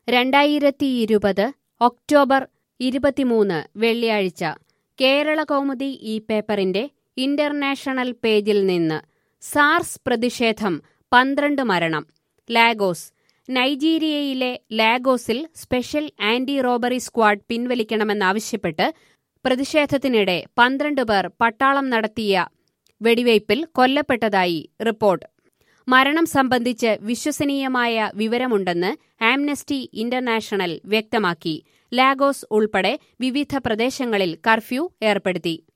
രണ്ടായിരത്തി ഇരുപത് ഒക്ടോബർ ഇരുപത്തിമൂന്ന് വെള്ളിയാഴ്ച കേരള കൗമുദി ഈ പേപ്പറിന്റെ ഇന്റർനാഷണൽ പേജിൽ നിന്ന് സാർസ് പ്രതിഷേധം പന്ത്രണ്ട് മരണം ലാഗോസ് നൈജീരിയയിലെ ലാഗോസിൽ സ്പെഷ്യൽ ആന്റി റോബറി സ്ക്വാഡ് പിൻവലിക്കണമെന്നാവശ്യപ്പെട്ട് പ്രതിഷേധത്തിനിടെ പന്ത്രണ്ട് പേർ പട്ടാളം നടത്തിയ വെടിവയ്പിൽ കൊല്ലപ്പെട്ടതായി റിപ്പോർട്ട് മരണം സംബന്ധിച്ച് വിശ്വസനീയമായ വിവരമുണ്ടെന്ന് ആംനസ്റ്റി ഇന്റർനാഷണൽ വ്യക്തമാക്കി ലാഗോസ് ഉൾപ്പെടെ വിവിധ പ്രദേശങ്ങളിൽ കർഫ്യൂ ഏർപ്പെടുത്തി